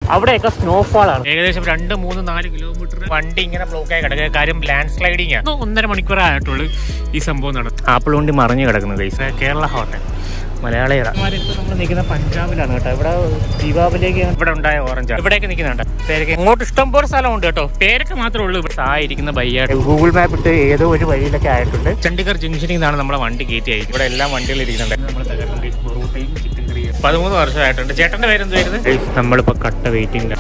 അവിടെയൊക്കെ സ്നോഫാൾ ആണ് ഏകദേശം രണ്ട് മൂന്ന് നാല് കിലോമീറ്റർ വണ്ടി ഇങ്ങനെ ബ്ലോക്ക് ആയി കിടക്കുക കാര്യം ലാൻഡ് സ്ലൈഡിങ് ആണ് ഒന്നര മണിക്കൂർ ആയിട്ടുള്ളൂ ഈ സംഭവം നടന്നു ആപ്പിൾ കൊണ്ട് മറിഞ്ഞു കിടക്കുന്നു ഗൈസ് കേരള ഹോട്ടൽ മലയാളികളാണ് നമ്മൾ നിൽക്കുന്ന പഞ്ചാബിലാണ് കേട്ടോ ഇവിടെ ദീപാവലിക്ക് ഇവിടെ ഉണ്ടായ ഓറഞ്ച് ഇവിടേക്ക് നിൽക്കുന്നുണ്ട് പേരൊക്കെ ഇങ്ങോട്ട് ഇഷ്ടം പോലെ സ്ഥലമുണ്ട് കേട്ടോ പേരൊക്കെ മാത്രമേ ഉള്ളൂ ഇവിടെ ആയിരിക്കുന്ന ബയ്യാട് ഗൂഗിൾ മാപ്പ് ഇട്ട് ഏതോ ഒരു വഴിയിലൊക്കെ ആയിട്ടുണ്ട് ചണ്ഡീഗഡ് ജംഗ്ഷനിൽ നിന്നാണ് നമ്മളെ വണ്ടി കയറ്റി അയക്കും ഇവിടെ എല്ലാം വണ്ടികൾ ഇരിക്കുന്നുണ്ട് നമ്മൾ തകർന്നു പൊറോട്ടയും ചിക്കൻ കറിയും പതിമൂന്ന് വർഷമായിട്ടുണ്ട് ചേട്ടന്റെ പേരെന്തായിരുന്നു നമ്മളിപ്പോ കട്ട വെയിറ്റിംഗ്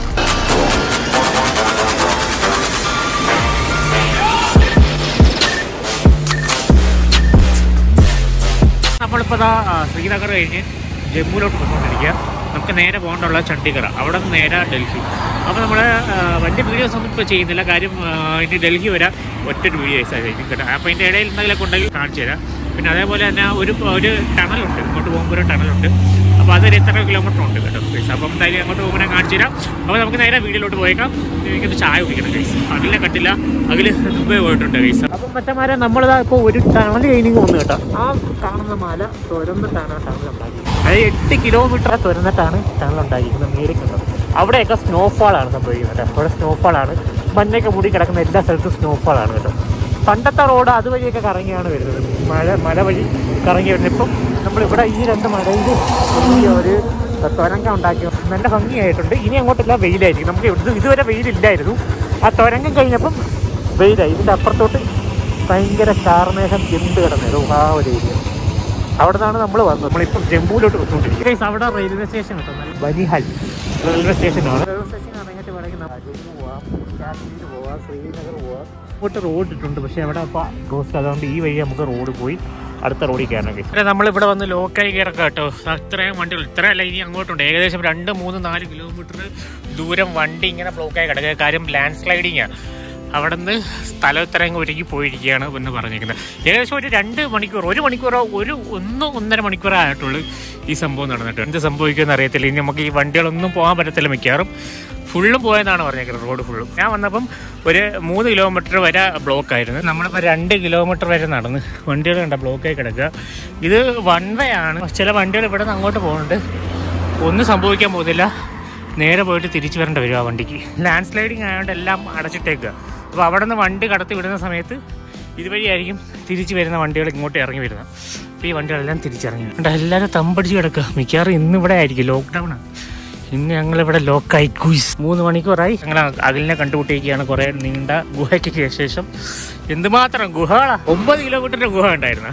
നമ്മളിപ്പോൾ ദാ ആ, ശ്രീനഗർ കഴിഞ്ഞ് ജമ്മുവിലോട്ട് പോയിക്കൊണ്ടിരിക്കുക നമുക്ക് നേരെ പോകേണ്ടുള്ള ചണ്ഡീഗഡ് അവിടെ നിന്ന് നേരെ ഡൽഹി അപ്പോൾ നമ്മൾ വലിയ വീഡിയോസ് ഒന്നും ഇപ്പോൾ ചെയ്യുന്നില്ല കാര്യം ആ, ഇനി ഡൽഹി വരാൻ ഒറ്റ വീഡിയോസ് ആയിരിക്കും കേട്ടോ അപ്പോൾ ഇതിൻ്റെ ഇടയിൽ എന്തെങ്കിലുമൊക്കെ ഉണ്ടെങ്കിൽ കാണിച്ചു തരാം പിന്നെ അതേപോലെ തന്നെ ഒരു ഒരു ടണലുണ്ട് ഇങ്ങോട്ട് പോകുമ്പോൾ ഒരു ടണലുണ്ട് അപ്പോൾ അതൊരു എത്ര കിലോമീറ്റർ ഉണ്ട് കേട്ടോ ഗൈസ് അപ്പം എന്തായാലും അങ്ങോട്ട് പോകുമ്പോൾ ഞാൻ കാണിച്ചു തരാം അപ്പോൾ നമുക്ക് നേരെ വീഡിയോയിലോട്ട് പോയേക്കാം എനിക്കൊന്ന് ചായ കുടിക്കണം ഗൈസ് അഖിലെ കട്ടില്ല അഖില് മുമ്പേ പോയിട്ടുണ്ട് ഗൈസ് അപ്പം മറ്റന്മാരെ നമ്മളിതാ ഇപ്പോൾ ഒരു ടണൽ കഴിഞ്ഞ് വന്നു കേട്ടോ ആ കാണുന്ന മല തുരന്നിട്ടാണ് ആ ടണൽ ഉണ്ടാക്കിയത് അതായത് എട്ട് കിലോമീറ്റർ തുരന്നിട്ടാണ് ടണൽ ഉണ്ടാക്കിയിരിക്കുന്നത് മേടിക്കുന്നത് അവിടെയൊക്കെ സ്നോഫാൾ ആണ് സംഭവിക്കുന്നത് കേട്ടോ അവിടെ സ്നോഫാൾ ആണ് മഞ്ഞൊക്കെ മൂടി കിടക്കുന്ന എല്ലാ സ്ഥലത്തും സ്നോഫാൾ ആണ് കേട്ടോ പണ്ടത്തെ റോഡ് അതുവഴിയൊക്കെ കറങ്ങിയാണ് വരുന്നത് മഴ മല വഴി കറങ്ങി വരുന്നത് ഇപ്പം നമ്മളിവിടെ ഈ രണ്ട് മലയിൽ ഈ ഒരു തുരങ്കം ഉണ്ടാക്കി നല്ല ഭംഗിയായിട്ടുണ്ട് ഇനി അങ്ങോട്ടെല്ലാം വെയിലായിരിക്കും നമുക്ക് ഇത് ഇതുവരെ വെയിലില്ലായിരുന്നു ആ തുരങ്കം കഴിഞ്ഞപ്പം വെയിലായി ഇതിൻ്റെ അപ്പുറത്തോട്ട് ഭയങ്കര കാർമേഘം ചെന്ത് കിടന്നത് ആ ഒരു ഏരിയ അവിടെ നിന്നാണ് നമ്മൾ വന്നത് നമ്മളിപ്പം ജമ്മുവിലോട്ട് വന്നുകൊണ്ടിരിക്കുന്നത് Guys, അവിടെ റെയിൽവേ സ്റ്റേഷൻ കിട്ടുന്നത് ബനിഹാൽ റെയിൽവേ സ്റ്റേഷനാണ് റെയിൽവേ സ്റ്റേഷൻ ഇറങ്ങിയിട്ട് വേണമെങ്കിൽ നമുക്ക് ജമ്മു പോവാം കാശ്മീർ പോവാം ശ്രീനഗർ പോവാം ഇങ്ങോട്ട് റോഡ് ഇട്ടുണ്ട് പക്ഷേ അവിടെ അപ്പോൾ ക്ലോസ് അതുകൊണ്ട് ഈ വഴി നമുക്ക് റോഡ് പോയി അടുത്ത റോഡിൽ കയറണമെങ്കിൽ നമ്മളിവിടെ വന്ന് ലോക്കായി കിടക്കാം കേട്ടോ അത്രയും വണ്ടികൾ ഇത്രയല്ല ഇനി അങ്ങോട്ടുണ്ട് ഏകദേശം രണ്ട് മൂന്ന് നാല് കിലോമീറ്റർ ദൂരം വണ്ടി ഇങ്ങനെ ബ്ലോക്കായി കിടക്കുക കാര്യം ലാൻഡ് സ്ലൈഡിങ് ആണ് അവിടെ നിന്ന് സ്ഥലം ഇത്രയും ഒരുങ്ങി പോയിരിക്കുകയാണ് എന്ന് പറഞ്ഞിരിക്കുന്നത് ഏകദേശം ഒരു രണ്ട് മണിക്കൂർ ഒരു മണിക്കൂറോ ഒരു ഒന്ന് ഒന്നര മണിക്കൂറോ ആയിട്ടുള്ളൂ ഈ സംഭവം നടന്നിട്ട് എന്ത് സംഭവിക്കുമെന്ന് അറിയത്തില്ല ഇനി നമുക്ക് ഈ വണ്ടികളൊന്നും പോകാൻ പറ്റത്തില്ല മിക്കവാറും ഫുള്ളും പോയെന്നാണ് പറഞ്ഞേക്കുന്നത് റോഡ് ഫുള്ളും ഞാൻ വന്നപ്പം ഒരു മൂന്ന് കിലോമീറ്റർ വരെ ബ്ലോക്ക് ആയിരുന്നു നമ്മളിപ്പോൾ രണ്ട് കിലോമീറ്റർ വരെ നടന്ന് വണ്ടികൾ കണ്ട ബ്ലോക്കായി കിടക്കുക ഇത് വൺ വേ ആണ് ചില വണ്ടികൾ ഇവിടെ നിന്ന് അങ്ങോട്ട് പോകുന്നുണ്ട് ഒന്നും സംഭവിക്കാൻ പോകുന്നില്ല നേരെ പോയിട്ട് തിരിച്ചു വരേണ്ടി വരും ആ വണ്ടിക്ക് ലാൻഡ് സ്ലൈഡിങ് ആയതുകൊണ്ട് എല്ലാം അടച്ചിട്ടേക്കുക അപ്പോൾ അവിടെ നിന്ന് വണ്ടി കടത്തി വിടുന്ന സമയത്ത് ഇതുവഴിയായിരിക്കും തിരിച്ചു വരുന്ന വണ്ടികൾ ഇങ്ങോട്ട് ഇറങ്ങി വരുന്നത് അപ്പോൾ ഈ വണ്ടികളെല്ലാം തിരിച്ചിറങ്ങി ഉണ്ട് എല്ലാവരും തമ്പടിച്ച് കിടക്കുക മിക്കവാറും ഇന്ന് ഇവിടെ ആയിരിക്കും ലോക്ക്ഡൗൺ ആണ് ഇന്ന് ഞങ്ങളിവിടെ ലോക്കായി കുയിസ് മൂന്ന് മണിക്കൂറായി ഞങ്ങൾ അകലിനെ കണ്ടുപിട്ടിരിക്കുകയാണ് കുറേ നീണ്ട ഗുഹയ്ക്ക് ശേഷം എന്തുമാത്രം ഗുഹകളാ ഒമ്പത് കിലോമീറ്ററിന്റെ ഗുഹ ഉണ്ടായിരുന്നു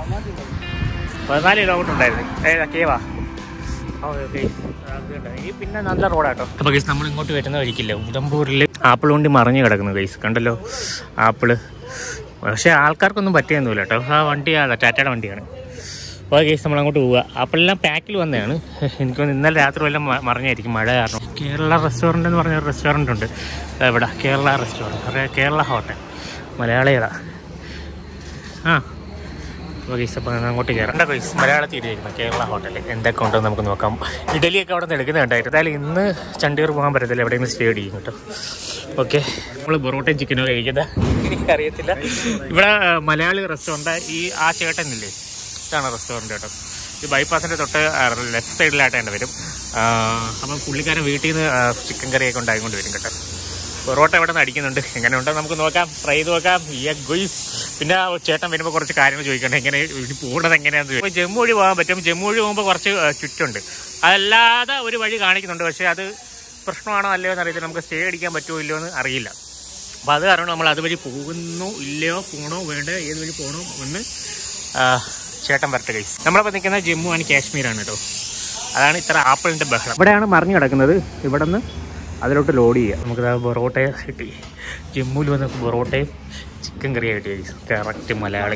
പതിനാല് കിലോമീറ്റർ ഉണ്ടായിരുന്നു ഏതാ കേവാ ഈ പിന്നെ നല്ല റോഡാട്ടോ അപ്പൊ ഗൈസ് നമ്മൾ ഇങ്ങോട്ട് വരുന്ന വഴിക്കില്ല ഉദംപൂരിൽ ആപ്പിൾ കൊണ്ട് മറിഞ്ഞു കിടക്കുന്നു ഗൈസ് കണ്ടല്ലോ ആപ്പിള് പക്ഷെ ആൾക്കാർക്കൊന്നും പറ്റിയൊന്നുമില്ല കേട്ടോ ആ വണ്ടിയാണ് ടാറ്റയുടെ വണ്ടിയാണ് അപ്പോൾ ഗൈസ് നമ്മൾ അങ്ങോട്ട് പോവുക ആപ്പിളെല്ലാം പാക്കിൽ വന്നതാണ് എനിക്കൊന്ന് ഇന്നലെ രാത്രി വല്ലതും മ- മറിഞ്ഞായിരിക്കും മഴ കാരണം കേരള റെസ്റ്റോറൻറ്റ് എന്ന് പറഞ്ഞ റെസ്റ്റോറൻ്റ് ഉണ്ട് ദാ ഇവിടെ കേരള റെസ്റ്റോറൻറ്റ് അതെ കേരള ഹോട്ടൽ മലയാളികളാ ആ അപ്പോൾ ഗൈസ് അപ്പോൾ അങ്ങോട്ട് കയറാം എന്താ ഗൈസ് മലയാളത്തിൽ ഇരിക്കുന്നത് കേരള ഹോട്ടലിൽ എന്തൊക്കെ ഉണ്ടെന്ന് നമുക്ക് നോക്കാം ഇഡലിയൊക്കെ അവിടെ നിന്ന് എടുക്കുന്നുണ്ടായിരുന്നു എന്തായാലും ഇന്ന് ചണ്ഡീഗർ പോകാൻ പറ്റത്തില്ല എവിടെയെങ്കിലും സ്റ്റേ ചെയ്യും കേട്ടോ ഓക്കെ നമ്മൾ പൊറോട്ടയും ചിക്കനോ കഴിക്കുന്നത് എനിക്കറിയത്തില്ല ഇവിടെ ആ, മലയാളി റെസ്റ്റോറൻറ്റ് ഈ ആ ചേട്ടനില്ലേ ഇതാണ് റെസ്റ്റോറൻറ്റ് കേട്ടോ ഈ ബൈപ്പാസിൻ്റെ തൊട്ട് ലെഫ്റ്റ് സൈഡിലായിട്ട് വരും ആ, അപ്പം പുള്ളിക്കാരൻ വീട്ടിൽ നിന്ന് ചിക്കൻ കറിയൊക്കെ ഉണ്ടായിക്കൊണ്ട് വരും കേട്ടോ പൊറോട്ട ഇവിടെ നിന്ന് അടിക്കുന്നുണ്ട് എങ്ങനെ ഉണ്ടോ നമുക്ക് നോക്കാം ട്രൈ ചെയ്ത് നോക്കാം ഈ ഗുയ്സ് പിന്നെ ആ ചേട്ടൻ വരുമ്പോൾ കുറച്ച് കാര്യങ്ങൾ ചോദിക്കണ്ട എങ്ങനെ ഇത് പോകുന്നത് എങ്ങനെയാണെന്ന് ഇപ്പോൾ ജമ്മു വഴി പോകാൻ പറ്റും ജമ്മു വഴി പോകുമ്പോൾ കുറച്ച് ആ, ചുറ്റുണ്ട് അതല്ലാതെ ഒരു വഴി കാണിക്കുന്നുണ്ട് പക്ഷേ അത് പ്രശ്നമാണോ അല്ലയോ എന്ന് അറിയത്തില്ല നമുക്ക് സ്റ്റേ അടിക്കാൻ പറ്റുമോ ഇല്ലയോ എന്ന് അറിയില്ല അപ്പോൾ അത് കാരണം നമ്മൾ അതുവഴി പോകുന്നോ ഇല്ലയോ പോകണോ വേണ്ട ഏത് വഴി പോകണോ എന്ന് ആ, ചേട്ടൻ വരട്ടെ കൈസ് നമ്മളിപ്പോൾ നിൽക്കുന്നത് ജമ്മു ആൻഡ് കാശ്മീരാണ് കേട്ടോ അതാണ് ഇത്ര ആപ്പിളിൻ്റെ ബഹളം ഇവിടെയാണ് മറിഞ്ഞു കിടക്കുന്നത് ഇവിടെ നിന്ന് അതിലോട്ട് ലോഡ് ചെയ്യുക നമുക്ക് പൊറോട്ട കിട്ടി ജമ്മുവിൽ വന്ന് പൊറോട്ടയും ചിക്കൻ കറിയാണ് കിട്ടിയത് കറക്റ്റ് മലയാളി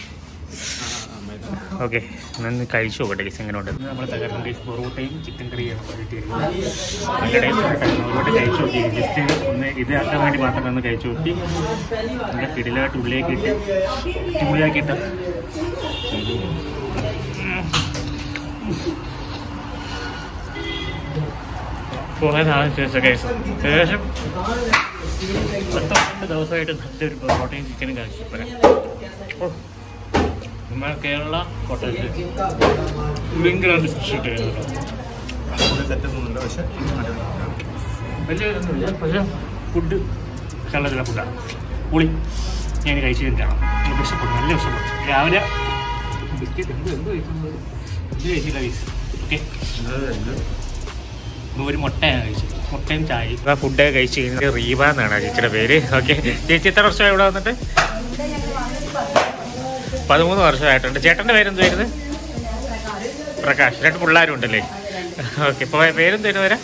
ഓക്കെ ഒന്ന് കഴിച്ചു നോക്കട്ടെ ഗീസ് എങ്ങനെ ഉണ്ട് നമ്മൾ തകർന്ന ഗീസ് പൊറോട്ടയും ചിക്കൻ കറിയാണ് നമ്മൾ കിട്ടിയിരിക്കുന്നത് നല്ല ടേസ്റ്റ് ഉണ്ടായിരുന്നു ഒരുപാട് കഴിച്ചു നോക്കി ജസ്റ്റ് ഒന്ന് ഇതാക്കാൻ വേണ്ടി മാത്രം ഒന്ന് കഴിച്ചു നോക്കി നല്ല കിടിലായിട്ട് ഉള്ളിലേക്ക് ഇട്ട് അടിപൊളിയാക്കിയിട്ട് കുറേ നാളെ ശേഷം കേസ് ശേഷം പത്തൊമ്പത് ദിവസമായിട്ട് നല്ലൊരു പൊറോട്ടയും ചിക്കനും കഴിച്ചു നമ്മൾ കേരള ഹോട്ടലിൽ ഭയങ്കര സ്പെഷ്യൽ സെറ്റ് ഒന്നുമില്ല പക്ഷെ വലിയ ഇതൊന്നുമില്ല പക്ഷേ ഫുഡ് കേരളത്തിലെ ഫുഡാണ് പുളി ഞാൻ കഴിച്ചു കഴിഞ്ഞാണ് നല്ല വിഷപ്പെട്ടു നല്ല വിഷപ്പെട്ടു രാവിലെ ബിസ്ക്കറ്റ് എന്ത് എന്ത് കഴിക്കുന്നത് എന്ത് കഴിച്ചില്ല ഗൈസ് ഓക്കെ ഒരു മുട്ടയാണ് കഴിച്ചത് മുട്ടയും ചായ ഫുഡ് കഴിച്ച് കഴിഞ്ഞാൽ റീവ എന്നാണ് ചേച്ചിയുടെ പേര് ഓക്കെ ചേച്ചി എത്ര വർഷമായി ഇവിടെ വന്നിട്ട് പതിമൂന്ന് വർഷമായിട്ടുണ്ട് ചേട്ടൻ്റെ പേരെന്തുവായിരുന്നു പ്രകാശ് രണ്ട് പിള്ളേരും ഉണ്ടല്ലേ ഓക്കെ ഇപ്പോൾ പേരെന്തായിരുന്നു വരാം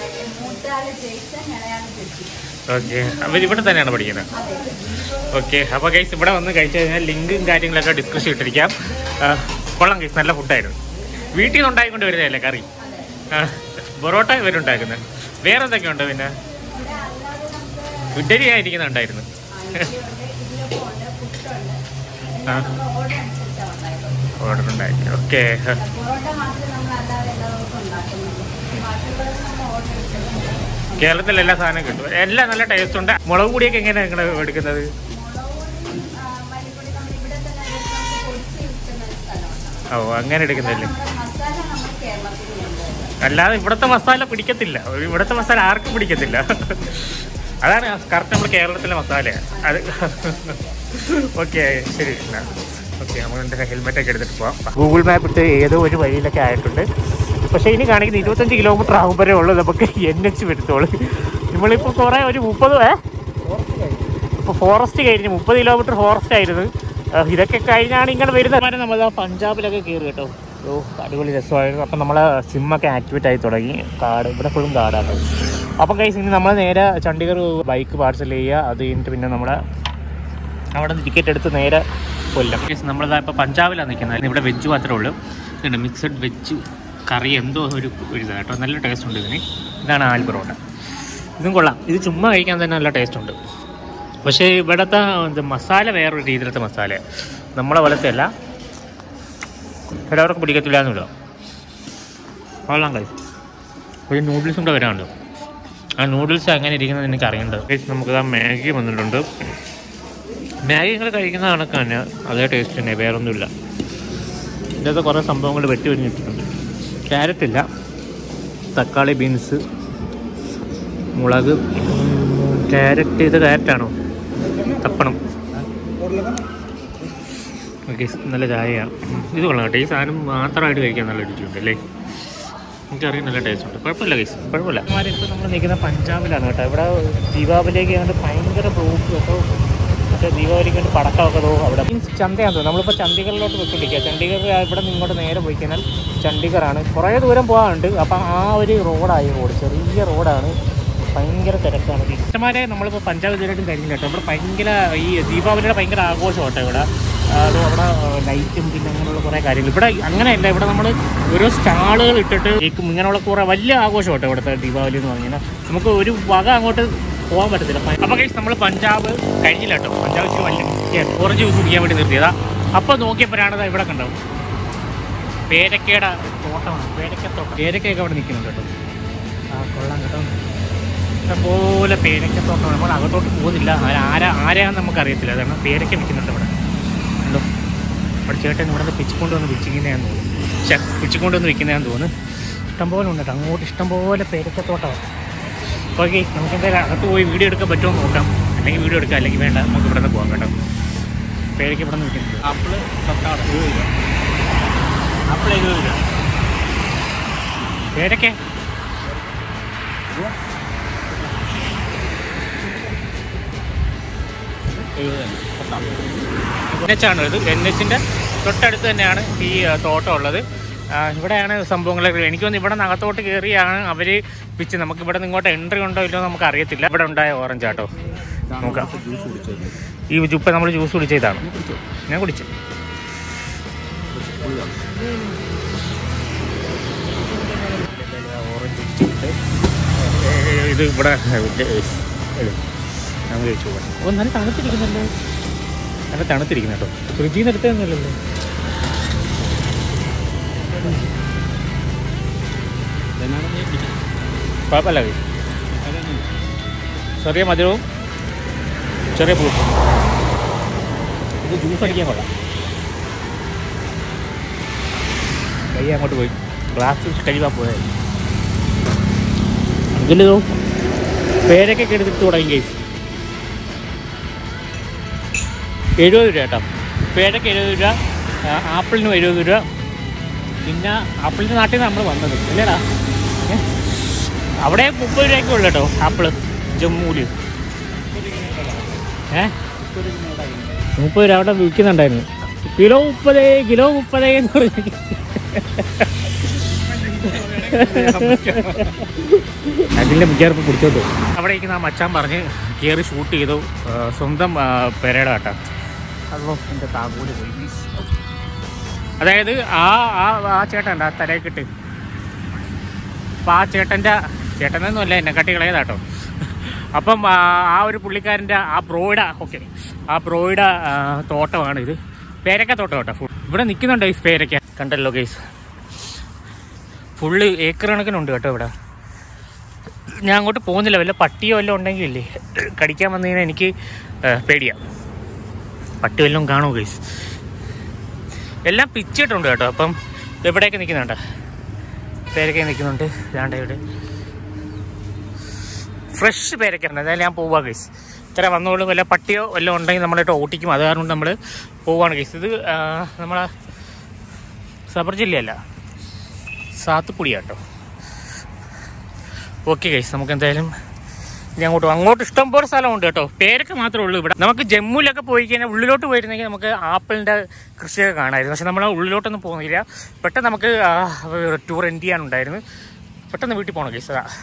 ഓക്കെ അവർ ഇവിടെ തന്നെയാണ് പഠിക്കുന്നത് ഓക്കെ അപ്പോൾ ഗൈസ് ഇവിടെ വന്ന് കഴിച്ചു കഴിഞ്ഞാൽ ലിങ്കും കാര്യങ്ങളൊക്കെ ഡിസ്കസ് ഇട്ടിരിക്കാം ആ, കൊള്ളാം ഗൈസ് നല്ല ഫുഡായിരുന്നു വീട്ടിൽ നിന്ന് ഉണ്ടായിക്കൊണ്ട് വരുന്നതല്ലേ കറി ആ, പൊറോട്ട ഇവരുണ്ടാക്കുന്നത് വേറെ എന്തൊക്കെയുണ്ട് പിന്നെ ഇഡലി ആയിരിക്കുന്നുണ്ടായിരുന്നു ആ ഓർഡർ ഉണ്ടായി ഓക്കെ പൊറോട്ട മാത്രമേ നമ്മൾ അല്ലാതെ എല്ലാ ദിവസവും ഉണ്ടാക്കുന്നുള്ളൂ ബാക്കിയുള്ളത് നമ്മൾ ഓർഡർ എടുക്കുന്നത് കേരളത്തിൽ എല്ലാ സാധനവും കിട്ടും എല്ലാം നല്ല ടേസ്റ്റ് ഉണ്ട് മുളക് പൊടിയൊക്കെ എങ്ങനെയാണ് നിങ്ങൾ എടുക്കുന്നത് മുളകുപൊടിയും മല്ലിപ്പൊടി നമ്മൾ ഇവിടെ തന്നെ എടുത്ത് നമുക്ക് പൊടിച്ച് വിൽക്കുന്ന ഒരു സ്ഥലമുണ്ട് ഓ അങ്ങനെ എടുക്കുന്നില്ലേ നമ്മുടെ മസാല നമ്മൾ കേരളത്തിൽ കൊണ്ടുവരുന്നത് അല്ലാതെ ഇവിടുത്തെ മസാല പിടിക്കത്തില്ല ഇവിടുത്തെ മസാല ആർക്കും പിടിക്കത്തില്ല അതാണ് കറക്റ്റ് നമ്മൾ കേരളത്തിലെ മസാല അത് ഓക്കെ ശരി ഓക്കെ നമ്മൾ എൻ്റെ ഹെൽമെറ്റ് ഒക്കെ എടുത്തിട്ട് പോവാം ഗൂഗിൾ മാപ്പ് ഇട്ട് ഏതോ ഒരു വഴിയിലൊക്കെ ആയിട്ടുണ്ട് പക്ഷേ ഇനി കാണിക്കുന്ന ഇരുപത്തഞ്ച് കിലോമീറ്റർ ആകുമ്പോഴേ ഉള്ളൂ നമുക്ക് എൻ എച്ച് വരുത്തോളൂ നമ്മളിപ്പോൾ കുറേ ഒരു മുപ്പത് ഏ ഇപ്പോൾ ഫോറസ്റ്റ് കഴിഞ്ഞ് മുപ്പത് കിലോമീറ്റർ ഫോറസ്റ്റ് ആയിരുന്നു ആ, ഇതൊക്കെ കഴിഞ്ഞാണ് ഇങ്ങനെ വരുന്നത് നമ്മൾ ആ പഞ്ചാബിലൊക്കെ കയറി കേട്ടോ ഓ അടിപൊളി രസമായിരുന്നു അപ്പം നമ്മൾ സിമ്മൊക്കെ ആക്ടിവേറ്റ് ആയി തുടങ്ങി കാട് ഇവിടെ ഫുള്ളും കാടാണ് അപ്പം കൈസ് ഇനി നമ്മൾ നേരെ ചണ്ഡീഗഡ് ബൈക്ക് പാർസൽ ചെയ്യുക അത് കഴിഞ്ഞിട്ട് പിന്നെ നമ്മളെ അവിടെ നിന്ന് ടിക്കറ്റ് എടുത്ത് നേരെ കൊല്ലം കേസ് നമ്മളിതാ ഇപ്പോൾ പഞ്ചാബിലാണ് നിൽക്കുന്നത് ഇവിടെ വെജ് മാത്രമേ ഉള്ളൂ ഇതുണ്ട് മിക്സഡ് വെജ് കറി എന്തോ ഒരു ഒരു ഇതാണ് കേട്ടോ നല്ല ടേസ്റ്റ് ഉണ്ട് ഇതിന് ഇതാണ് ആൽ പൊറോട്ട ഇതും കൊള്ളാം ഇത് ചുമ്മാ കഴിക്കാൻ തന്നെ നല്ല ടേസ്റ്റ് ഉണ്ട് പക്ഷേ ഇവിടുത്തെ ഇത് മസാല വേറൊരു രീതിയിലത്തെ മസാല നമ്മളെ പോലത്തെ അല്ല എല്ലാവർക്കും പിടിക്കത്തില്ല എന്നില്ല കൊള്ളാം കഴിച്ചു ഒരു നൂഡിൽസും കൂടെ വരാനുണ്ട് ആ നൂഡിൽസ് എങ്ങനെ ഇരിക്കുന്നത് എനിക്ക് അറിയേണ്ടത് Guys, നമുക്ക് ആ മാഗി വന്നിട്ടുണ്ട് മാഗി നിങ്ങൾ കഴിക്കുന്ന കണക്ക് തന്നെ അതേ ടേസ്റ്റ് തന്നെ വേറൊന്നുമില്ല ഇതിനകത്ത് കുറേ സംഭവങ്ങൾ വെട്ടി ഒരിഞ്ഞിട്ടുണ്ട് ക്യാരറ്റ് ഇല്ല തക്കാളി ബീൻസ് മുളക് ക്യാരറ്റ് ഇത് ക്യാരറ്റാണോ തപ്പണം ഓക്കെ നല്ല ചായയാണ് ഇത് കൊള്ളാം കേട്ടോ ഈ സാധനം മാത്രമായിട്ട് കഴിക്കാൻ നല്ല രുചിയുണ്ട് അല്ലേ എനിക്കറിയാം നല്ല ടേസ്റ്റ് ഉണ്ട് കുഴപ്പമില്ല കേസ് കുഴപ്പമില്ല ഇപ്പോൾ നമ്മൾ നിൽക്കുന്ന പഞ്ചാബിലാണ് കേട്ടോ ഇവിടെ ദീപാവലിക്ക് കണ്ട് ഭയങ്കര ബ്ലോക്ക് കേട്ടോ മറ്റേ ദീപാവലിക്ക് വേണ്ടി പടക്കമൊക്കെ തോ അവിടെ മീൻസ് ചന്തയാണെന്ന് തോന്നുന്നു നമ്മളിപ്പോൾ ചണ്ഡീഗറിലോട്ട് പോയിക്കൊണ്ടിരിക്കുക ചണ്ഡീഗർ ഇവിടെ നിന്ന് ഇങ്ങോട്ട് നേരെ പോയി കഴിഞ്ഞാൽ ചണ്ഡീഗറാണ് കുറേ ദൂരം പോകാനുണ്ട് അപ്പം ആ ഒരു റോഡായി റോഡ് ചെറിയ റോഡാണ് ഭയങ്കര തിരക്കാണ് ഇഷ്ടമാരെ നമ്മളിപ്പോൾ പഞ്ചാബ് ഇതുവരെയായിട്ടും കഴിഞ്ഞില്ല കേട്ടോ ഇവിടെ ഭയങ്കര ഈ ദീപാവലിയുടെ ഭയങ്കര ആഘോഷം കേട്ടോ ഇവിടെ അത് അവിടെ ലൈറ്റും പിന്നെ അങ്ങനെയുള്ള കുറേ കാര്യങ്ങൾ ഇവിടെ അങ്ങനെയല്ല ഇവിടെ നമ്മൾ ഓരോ സ്റ്റാളുകൾ ഇട്ടിട്ട് കേക്കും ഇങ്ങനെയുള്ള കുറേ വലിയ ആഘോഷം കേട്ടോ ഇവിടുത്തെ ദീപാവലി എന്ന് പറഞ്ഞു കഴിഞ്ഞാൽ നമുക്ക് ഒരു വക അങ്ങോട്ട് പോകാൻ പറ്റത്തില്ല അപ്പോൾ കഴിച്ച് നമ്മൾ പഞ്ചാബ് കഴിഞ്ഞില്ല കേട്ടോ പഞ്ചാബ് ഇച്ചിരി വലിയ ഓറഞ്ച് ജ്യൂസ് കുടിക്കാൻ വേണ്ടി നിർത്തിയതാ അപ്പോൾ നോക്കിയപ്പോഴാണ് ദാ ഇവിടെ കണ്ടത് പേരക്കയുടെ തോട്ടമാണ് പേരക്കത്തോട്ടം പേരക്കയൊക്കെ അവിടെ നിൽക്കുന്നുണ്ട് കേട്ടോ ആ കൊള്ളാം കേട്ടോ ഇഷ്ടംപോലെ പേരക്കത്തോട്ടം നമ്മൾ അകത്തോട്ട് പോകുന്നില്ല ആരാ ആരാ ആരാന്ന് നമുക്കറിയത്തില്ല അതാണ് പേരക്ക വിൽക്കുന്നുണ്ട് ഇവിടെ ഉണ്ടോ അവിടെ ചേട്ടൻ ഇവിടെ നിന്ന് പിച്ചിക്കൊണ്ട് വന്ന് വിൽച്ചിങ്ങനെയാന്ന് തോന്നുന്നു ചെ പിച്ചിക്കൊണ്ട് വന്ന് വിൽക്കുന്നതാന്ന് തോന്നുന്നു ഇഷ്ടംപോലെ ഉണ്ട് കേട്ടോ അങ്ങോട്ട് ഇഷ്ടംപോലെ പേരക്കത്തോട്ടമാണ് ഓക്കെ നമുക്ക് എന്തായാലും അകത്ത് പോയി വീഡിയോ എടുക്കാൻ പറ്റുമോ എന്ന് നോക്കാം അല്ലെങ്കിൽ വീഡിയോ എടുക്കാം അല്ലെങ്കിൽ വേണ്ട നമുക്ക് ഇവിടെ നിന്ന് പോകാം കേട്ടോ പേരക്ക ഇവിടെ നിന്ന് വിൽക്കുന്നത് ആപ്പിള് തൊട്ടാണ് ഇരുപത് രൂപ ആപ്പിൾ ഇരുപത് രൂപ പേരക്ക എൻ എച്ച് ആണ് ഇത് എൻ എച്ചിൻ്റെ തൊട്ടടുത്ത് തന്നെയാണ് ഈ ആ, തോട്ടം ഉള്ളത് ആ, ഇവിടെയാണ് സംഭവങ്ങളൊക്കെ എനിക്ക് തോന്നുന്നു ഇവിടെ നകത്തോട്ട് കയറിയാണ് അവർ പിച്ച് നമുക്ക് ഇവിടെ നിന്ന് ഇങ്ങോട്ട് എൻട്രി ഉണ്ടോ ഇല്ലയോ എന്ന് നമുക്ക് അറിയത്തില്ല ഇവിടെ ഉണ്ടായ ഓറഞ്ച് ആട്ടോ നോക്കാം ഈ ഇപ്പം നമ്മൾ ജ്യൂസ് കുടിച്ച ഇതാണ് ഞാൻ കുടിച്ചു ഓറഞ്ച് ഇത് ഇവിടെ ഞങ്ങൾ കഴിച്ചു പോകാം ഓ നല്ല തണുത്തിരിക്കുന്നല്ലോ നല്ല തണുത്തിരിക്കുന്ന കേട്ടോ ഫ്രിഡ്ജിൽ നിന്ന് എടുത്തതൊന്നുമല്ലല്ലോ കുഴപ്പമില്ല കഴിച്ചു ചെറിയ മധുരവും ചെറിയ പുളിപ്പും ഇത് ജ്യൂസ് അടിക്കാൻ കൊള്ളാം കൈ അങ്ങോട്ട് പോയി ഗ്ലാസ് വെച്ച് കഴിവാൻ പോയത് എങ്കിലോ പേരൊക്കെ എടുത്തിട്ട് തുടങ്ങി കേസ് എഴുപത് രൂപ കേട്ടോ പേരയ്ക്ക് എഴുപത് രൂപ ആ, ആപ്പിളിനും എഴുപത് രൂപ പിന്നെ ആപ്പിളിൻ്റെ നാട്ടിൽ നിന്ന് നമ്മൾ വന്നത് അല്ലേടാ ഏ? അവിടെ മുപ്പത് രൂപയ്ക്ക് ഉള്ളു കേട്ടോ ആപ്പിള് ജമ്മുവിൽ ഏ മുപ്പത് രൂപ അവിടെ വിൽക്കുന്നുണ്ടായിരുന്നു കിലോ മുപ്പത് കിലോ മുപ്പത് എന്ന് പറഞ്ഞു അതിൻ്റെ മിക്കവാറും പിടിച്ചോണ്ട് പോകും. അവിടെ ഇരിക്കുന്ന ആ മച്ചാൻ പറഞ്ഞ് കയറി ഷൂട്ട് ചെയ്തു ആ, സ്വന്തം ആ, പെരയുടെ കേട്ടോ അതോ എൻ്റെ താങ്ങൂല് പോയി please. അതായത് ആ ആ ആ ചേട്ടൻ ആ തലയെക്കിട്ട് അപ്പം ആ ചേട്ടൻ്റെ ചേട്ടനൊന്നുമല്ല എന്നെ കട്ടി കളയതാട്ടോ അപ്പം ആ ആ ഒരു പുള്ളിക്കാരൻ്റെ ആ ബ്രോയുടെ ഓക്കെ ആ ബ്രോയുടെ ആ, തോട്ടമാണ് ഇത് പേരക്ക തോട്ടം കേട്ടോ ഫുൾ ഇവിടെ നിൽക്കുന്നുണ്ടോ ഈ പേരക്ക കണ്ടല്ലോ ഗൈസ് ഫുള്ള് ഏക്കർ കണക്കിനുണ്ട് കേട്ടോ ഇവിടെ ഞാൻ അങ്ങോട്ട് പോകുന്നില്ല വല്ല പട്ടിയോ വല്ലതും ഉണ്ടെങ്കിൽ ഇല്ലേ കടിക്കാൻ വന്നു കഴിഞ്ഞാൽ എനിക്ക് ആ, പേടിയാ പട്ടി വല്ലതും കാണുമോ ഗൈസ് എല്ലാം പിച്ചിട്ടുണ്ട് കേട്ടോ അപ്പം എവിടെയൊക്കെ നിൽക്കുന്നുണ്ട് പേരൊക്കെ നിൽക്കുന്നുണ്ട് ഇതാണ്ട് ഇവിടെ ഫ്രഷ് പേരൊക്കെ ഉണ്ട് എന്തായാലും ഞാൻ പോവാ ഗൈസ് ഇത്ര വന്നോളും വല്ല പട്ടിയോ വല്ലതും ഉണ്ടെങ്കിൽ നമ്മളിട്ട് ഓട്ടിക്കും അത് കാരണം നമ്മൾ പോവാണ് ഗൈസ് ഇത് ആ, നമ്മളെ സബർ ജില്ലയല്ല സാത്തുക്കുടി കേട്ടോ ഓക്കെ ഗൈസ് നമുക്ക് എന്തായാലും ഇനി അങ്ങോട്ട് പോകും. അങ്ങോട്ട് ഇഷ്ടം പോലെ സ്ഥലമുണ്ട് കേട്ടോ പേരൊക്കെ മാത്രമേ ഉള്ളൂ ഇവിടെ നമുക്ക് ജമ്മുവിലൊക്കെ പോയി കഴിഞ്ഞാൽ ഉള്ളിലോട്ട് പോയിരുന്നെങ്കിൽ നമുക്ക് ആപ്പിളിൻ്റെ കൃഷിയൊക്കെ കാണാമായിരുന്നു പക്ഷെ നമ്മൾ ഉള്ളിലോട്ടൊന്നും പോകുന്നില്ല പെട്ടെന്ന് നമുക്ക് ടൂർ എൻഡ് ചെയ്യാനുണ്ടായിരുന്നു പെട്ടെന്ന് വീട്ടിൽ പോകണം ഗൈസ് അതാ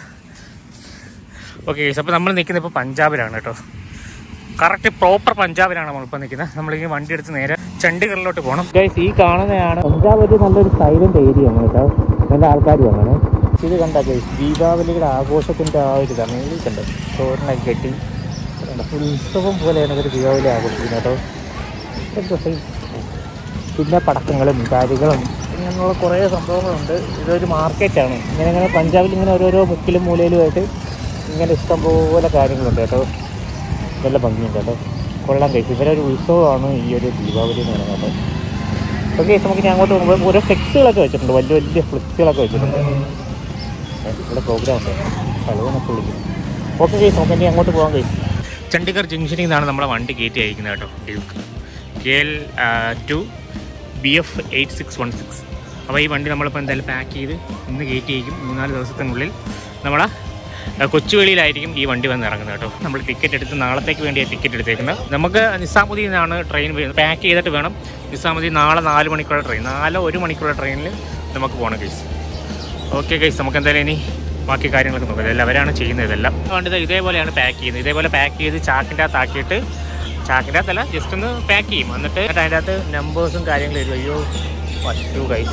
ഓക്കെ ഗൈസ് അപ്പോൾ നമ്മൾ നിൽക്കുന്നത് ഇപ്പോൾ പഞ്ചാബിലാണ് കേട്ടോ കറക്റ്റ് പ്രോപ്പർ പഞ്ചാബിലാണ് നമ്മളിപ്പോൾ നിൽക്കുന്നത് നമ്മളിങ്ങനെ വണ്ടി എടുത്ത് നേരെ ചണ്ഡീഗഡിലോട്ട് പോകണം ഗൈസ് ഈ കാണുന്നതാണ് പഞ്ചാബ് ഒരു നല്ലൊരു സൈലന്റ് ഏരിയ ആണ് കേട്ടോ നല്ല ആൾക്കാർ വന്നാണ് ഇത് കണ്ട ഗൈസ് ദീപാവലിയുടെ ആഘോഷത്തിൻ്റെ ആ ഒരു ഇതാണ് ഇത് കണ്ടോ ചോറിനൊക്കെ കെട്ടി കണ്ടോ ഉത്സവം പോലെയാണ് ഇവർ ദീപാവലി ആഘോഷിക്കുന്നത് കേട്ടോ എന്ത് രസം. പിന്നെ പടക്കങ്ങളും കാര്യങ്ങളും ഇങ്ങനെയുള്ള കുറേ സംഭവങ്ങളുണ്ട് ഇതൊരു മാർക്കറ്റാണ് ഇങ്ങനെ ഇങ്ങനെ പഞ്ചാബിൽ ഇങ്ങനെ ഓരോരോ മുക്കിലും മൂലയിലുമായിട്ട് ഇങ്ങനെ ഇഷ്ടംപോലെ കാര്യങ്ങളുണ്ട് കേട്ടോ നല്ല ഭംഗിയുണ്ട് കേട്ടോ കൊള്ളാൻ കഴിച്ചു ഇവരെ ഒരു ഉത്സവമാണ് ഈ ഒരു ദീപാവലി എന്ന് പറയുന്നത് കേട്ടോ ഓക്കെ നമുക്ക് ഇനി അങ്ങോട്ട് പോകുമ്പോൾ ഓരോ ഫ്ലെക്സുകളൊക്കെ വെച്ചിട്ടുണ്ട് വലിയ വലിയ ഫ്ലെക്സുകളൊക്കെ വെച്ചിട്ടുണ്ട് ഏ, ഇവിടെ പ്രോഗ്രാം ഉണ്ട് കളിവെന്നൊക്കെ വിളിക്കും ഓക്കെ കേസ് നമുക്ക് ഇനി അങ്ങോട്ട് പോകാൻ കഴിയും ചണ്ഡീഗഡ് ജംഗ്ഷനിൽ നിന്നാണ് നമ്മളെ വണ്ടി കയറ്റി അയക്കുന്നത് കേട്ടോ Duke K L two B F eight six one six അപ്പോൾ ഈ വണ്ടി നമ്മളിപ്പോൾ എന്തായാലും പാക്ക് ചെയ്ത് ഇന്ന് കയറ്റി അയക്കും മൂന്നാല് ദിവസത്തിനുള്ളിൽ നമ്മളെ ആ, കൊച്ചുവേളിയിലായിരിക്കും ഈ വണ്ടി വന്ന് ഇറങ്ങുന്നത് കേട്ടോ നമ്മൾ ടിക്കറ്റ് എടുത്ത് നാളത്തേക്ക് വേണ്ടിയാണ് ടിക്കറ്റ് എടുത്തേക്കുന്നത് നമുക്ക് നിസാമുദ്ദീൻ നിന്നാണ് ട്രെയിൻ പാക്ക് ചെയ്തിട്ട് വേണം നിസാമുദ്ദീൻ നാളെ നാല് മണിക്കുള്ള ട്രെയിൻ നാലോ ഒരു മണിക്കുള്ള ട്രെയിനിൽ നമുക്ക് പോകണം കേസ് ഓക്കെ ഗൈസ് നമുക്ക് എന്തായാലും ഇനി ബാക്കി കാര്യങ്ങളൊക്കെ നോക്കാം ഇതെല്ലാം അവരാണ് ചെയ്യുന്നത് ഇതെല്ലാം അതുകൊണ്ട് ഇത് ഇതേപോലെയാണ് പാക്ക് ചെയ്യുന്നത് ഇതേപോലെ പാക്ക് ചെയ്ത് ചാക്കിൻ്റെ അകത്ത് ആക്കിയിട്ട് ചാക്കിൻ്റെ അകത്തല്ല ജസ്റ്റ് ഒന്ന് പാക്ക് ചെയ്യും എന്നിട്ട് അതിൻ്റെ അകത്ത് നമ്പേഴ്സും കാര്യങ്ങളും വരും അയ്യോ പശു ഗൈസ്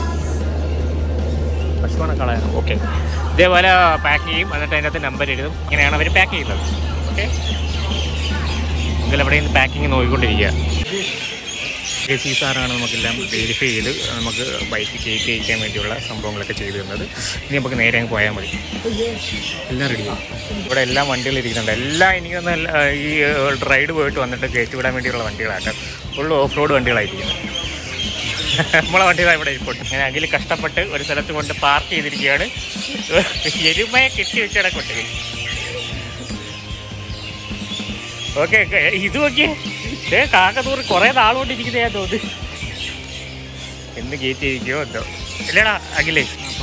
പശുവാണ് കളയാൻ ഓക്കെ ഇതേപോലെ പാക്ക് ചെയ്യും എന്നിട്ട് അതിൻ്റെ അകത്ത് നമ്പർ എഴുതും ഇങ്ങനെയാണ് അവർ പാക്ക് ചെയ്യുന്നത് ഓക്കെ ഇതിലെവിടെ നിന്ന് പാക്കിങ് നോക്കിക്കൊണ്ടിരിക്കുക എ സി സാറാണ് നമുക്കെല്ലാം വെരിഫൈ ചെയ്ത് നമുക്ക് ബൈക്ക് കയറ്റി അയക്കാൻ വേണ്ടിയുള്ള സംഭവങ്ങളൊക്കെ ചെയ്തു തന്നത് ഇനി നമുക്ക് നേരെ അങ്ങ് പോയാൽ മതി എല്ലാം റെഡിയാണ് ഇവിടെ എല്ലാം വണ്ടികൾ ഇരിക്കുന്നുണ്ട് എല്ലാം എനിക്കൊന്ന് ഈ റൈഡ് പോയിട്ട് വന്നിട്ട് കയറ്റി വിടാൻ വേണ്ടിയുള്ള വണ്ടികളാട്ടോ ഫുള്ള് ഓഫ് റോഡ് വണ്ടികളായിരിക്കുന്നത് നമ്മളെ വണ്ടികളാണ് ഇവിടെ ഇരിപ്പുണ്ട് ഞാൻ അതിൽ കഷ്ടപ്പെട്ട് ഒരു സ്ഥലത്ത് കൊണ്ട് പാർക്ക് ചെയ്തിരിക്കുകയാണ് എരുമയെ കെട്ടി വെച്ചവിടെ കൊണ്ട് ഓക്കെ ഇത് നോക്കിയേ ഏ കാക്കത്തൂർ കുറേ നാളുകൊണ്ടിരിക്കുന്ന ഞാൻ തോന്നുന്നു എന്ന് കയറ്റിയിരിക്കുമോ എന്തോ ഇല്ലടാ അഖിലേ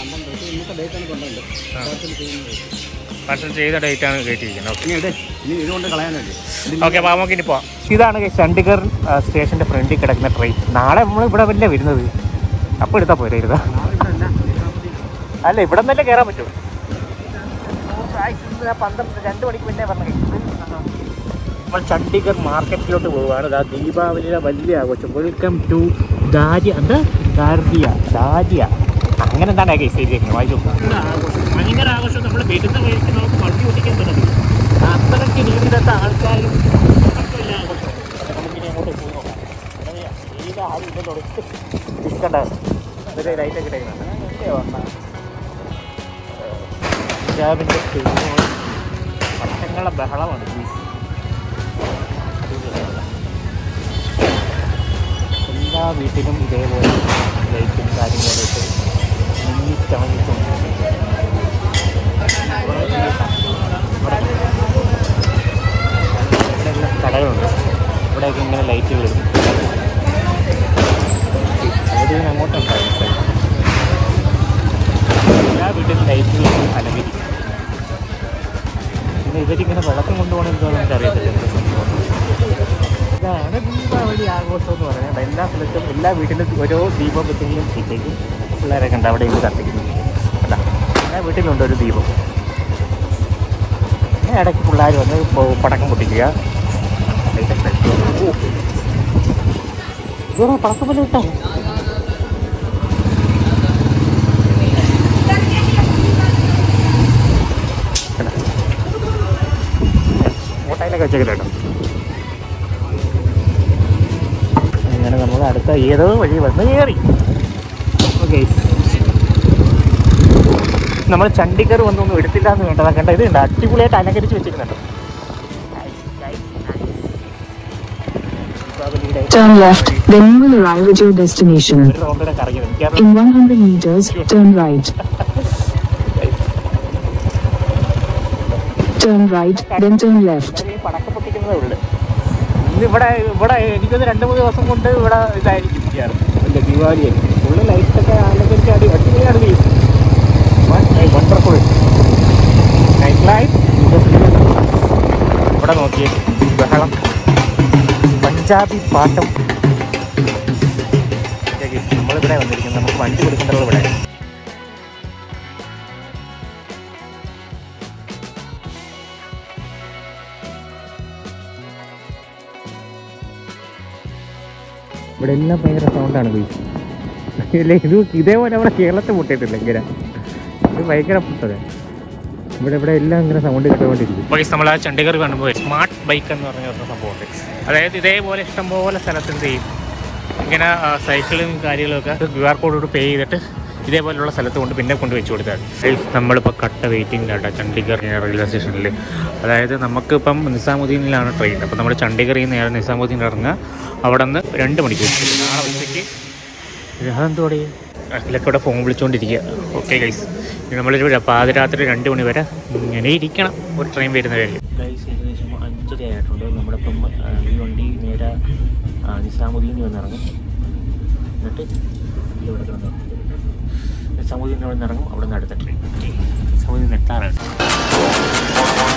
പാർസൽ ചെയ്ത ഡേറ്റ് ആണ് കയറ്റിയിരിക്കുന്നത് ഓക്കെ ഇതുകൊണ്ട് കളയാനല്ലേ ഓക്കെ അപ്പോൾ നമുക്ക് ഇനി പോവാം ഇതാണ് guys ചണ്ഡീഗഡ് ആ, സ്റ്റേഷന്റെ ഫ്രണ്ടിൽ കിടക്കുന്ന ട്രെയിൻ നാളെ നമ്മൾ ഇവിടെ വല്ല വരുന്നത് അപ്പോൾ എടുത്താൽ പോരെ ഇരുതാ അല്ല ഇവിടെ നിന്നല്ലേ കയറാൻ പറ്റും പന്ത്രണ്ട് രണ്ട് മണിക്ക് മുന്നേ പറഞ്ഞ നമ്മൾ ചണ്ഡീഗഡ് മാർക്കറ്റിലോട്ട് പോവുകയാണ് ഇതാ ദീപാവലിയുടെ വലിയ ആഘോഷം വെൽക്കം ടു ദാരിയ എന്താ ദാരിയ ദാരിയ അങ്ങനെ എന്താണ് കേസ് ചെയ്തിരിക്കുന്നത് വായിച്ചു ഭയങ്കര ആഘോഷം നമ്മൾ വരുന്ന വഴിക്ക് നമുക്ക് വണ്ടി ഓടിക്കാൻ പറ്റുന്നത് അത്രയ്ക്ക് രീതിയിലത്തെ ആൾക്കാരും കുഴപ്പമില്ല ആഘോഷം നമുക്കിനി അങ്ങോട്ട് പോയി നോക്കാം ഇവിടെ ഏത് ആരും ഇല്ല തുടച്ച് നിൽക്കണ്ട ഒരു ലൈറ്റൊക്കെ ഇട്ടേക്കുന്നുണ്ട് പഞ്ചാബിൻ്റെ വർഷങ്ങളുടെ ബഹളമാണ് please. എല്ലാ വീട്ടിലും ഇതേപോലെ ലൈറ്റും കാര്യങ്ങളൊക്കെ മിന്നി ചമഞ്ഞിട്ടുണ്ട് കടകളുണ്ട് ഇവിടെയൊക്കെ ഇങ്ങനെ ലൈറ്റുകൾ വരും അവിടെ അങ്ങോട്ടുണ്ടായിരുന്നു എല്ലാ വീട്ടിലും ലൈറ്റുകളും അലങ്കരിക്കും പിന്നെ ഇവരിങ്ങനെ വിളക്കം കൊണ്ടുപോകണം എന്താണെന്ന് എനിക്കറിയത്തില്ല എന്താ സംഭവം. ഇതാണ് ദീപാവലി ആഘോഷം എന്ന് പറയുന്നത് എല്ലാ സ്ഥലത്തും എല്ലാ വീട്ടിലും ഓരോ ദീപം വെച്ചെങ്കിലും വെച്ചേക്കും പിള്ളേരൊക്കെ ഉണ്ട് അവിടെ ഇന്ന് കത്തിക്കുന്നു കേട്ടാ എല്ലാ വീട്ടിലുണ്ട് ഒരു ദീപം പിന്നെ ഇടയ്ക്ക് പിള്ളേർ വന്ന് പോ- പടക്കം പൊട്ടിക്കുക ലൈറ്റൊക്കെ ഇട്ട്. ഓ. ഇതെടാ, പടക്കം വല്ലതും ഇട്ടോ ഓട്ടയിലൊക്കെ വെച്ചേക്കില്ല അങ്ങനെ നമ്മൾ അടുത്ത ഏതോ വഴി വന്ന് കയറി ഓക്കെ നമ്മൾ ചണ്ഡീഗഡ് വന്നൊന്നും എടുത്തില്ല എന്ന് വേണ്ടതാ കണ്ട ഇത് ഉണ്ട് അടിപൊളിയായിട്ട് അലങ്കരിച്ച് വെച്ചിരുന്നുണ്ട് Turn left, then you will arrive at your destination. ഒരു റൗണ്ടിനെ കറങ്ങിയത് എനിക്കത് In 100 meters, turn right. Turn right, then turn left. ഈ പടക്കം പൊട്ടിക്കുന്നതേ ഉള്ളു ഇന്ന് ഇവിടെ ഇവിടെ എനിക്കൊന്ന് രണ്ട് മൂന്ന് ദിവസം കൊണ്ട് ഇവിടെ ഇതായിരിക്കും ചെയ്യാറ് ഇല്ല ദീപാവലി ഫുള്ള് ലൈറ്റൊക്കെ അലങ്കരിച്ച് അടി അടിപൊളിയാണ് വണ്ടർഫുൾ നൈറ്റ് ലൈഫ് ഇവിടെ നോക്കിയേ ബഹളം പഞ്ചാബി പാട്ടും ഓക്കേ, നമ്മളിവിടെ വന്നിരിക്കുന്നത് നമുക്ക് വണ്ടി കൊടുക്കേണ്ടത് ഇവിടെ ഇവിടെ എല്ലാം ഭയങ്കര സൗണ്ടാണ് ബീച്ച് ഇല്ലേ ഇത് ഇതേപോലെ നമ്മുടെ കേരളത്തിൽ പൊട്ടിയിട്ടില്ല ഇങ്ങനെ ഇത് ഭയങ്കര പൊട്ടത് ഇവിടെ ഇവിടെ എല്ലാം ഇങ്ങനെ സൗണ്ട് കേട്ടുകൊണ്ടിരിക്കും ബൈസ് നമ്മൾ ആ ചണ്ഡീഗഡ് കാണുമ്പോൾ സ്മാർട്ട് ബൈക്ക് എന്ന് പറഞ്ഞ ഒരു സംഭവമുണ്ട് അതായത് ഇതേപോലെ ഇഷ്ടംപോലെ സ്ഥലത്ത് എന്ത് ചെയ്യും ഇങ്ങനെ ആ, സൈക്കിളും കാര്യങ്ങളൊക്കെ ക്യു ആർ കോഡോട് പേ ചെയ്തിട്ട് ഇതേപോലുള്ള സ്ഥലത്ത് കൊണ്ട് പിന്നെ കൊണ്ട് വെച്ച് കൊടുത്താൽ മതി നമ്മളിപ്പോൾ കട്ട വെയിറ്റിംഗിലാട്ടോ ചണ്ഡീഗഡ് റെയിൽവേ സ്റ്റേഷനിൽ അതായത് നമുക്കിപ്പം നിസാമുദ്ദീനിലാണ് ട്രെയിൻ അപ്പോൾ നമ്മൾ ചണ്ഡീഗഡിൽ നിന്ന് നേരെ നിസാമുദ്ദീൻ ഇറങ്ങുക അവിടെ നിന്ന് രണ്ട് മണിക്കൂർ നാളെ ഉച്ചയ്ക്ക് അതെന്തോടെ അതിലൊക്കെ ഇവിടെ ഫോൺ വിളിച്ചുകൊണ്ടിരിക്കുക ഓക്കെ ഗൈസ് നമ്മളിവിടെ പാതിരാത്രി രണ്ട് മണി വരെ ഇങ്ങനെ ഇരിക്കണം ഒരു ട്രെയിൻ വരുന്ന വരെ ഗൈസ് ഏകദേശം അഞ്ചര ആയിട്ടുണ്ട് നമ്മളിപ്പം ആ, ഈ വണ്ടി നേരെ ആ, നിസാമുദ്ദീനിൽ വന്ന് ഇറങ്ങും എന്നിട്ട് ഇവിടെ കിടന്നു നിസാമുദ്ദീൻ അവിടെ നിന്ന് ഇറങ്ങും അവിടെ നിന്ന് അടുത്ത ട്രെയിൻ നിസാമുദ്ദീൻ എത്താറാണ്